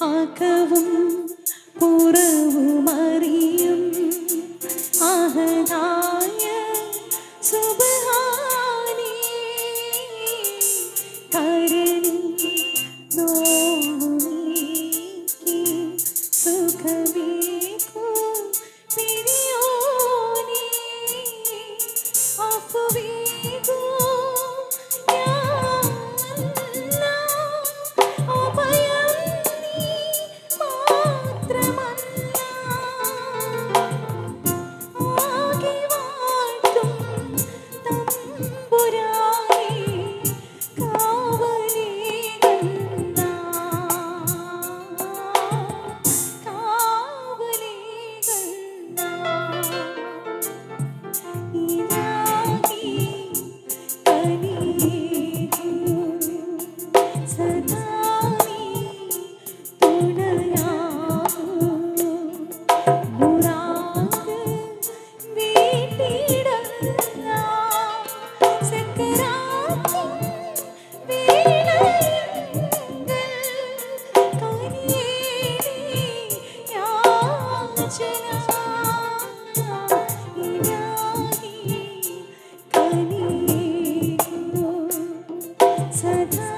അകവും പുറവുമറിയും അഹദായ സുബ്ഹാനേ കരളിൽ നോവു നീക്കി സുഖമേകും പിരിയോനേ അഫുവീകൂ യാ അല്ലാഹ് അഭയം നീ മാത്രമല്ല ആകെ വാഴ്ത്തും തമ്പുരാനേ കാവലികൾ നാം കാവലികൾ നാം ഇലാഹി കനിയൂ സദാ നീ തുണയാകൂ മുറാദ് വീട്ടിടலாம் സക്കരാത്തിൻ വേളയെങ്കിൽ കനിയേണി യാചന ഇലാഹി കനിയൂ സദാ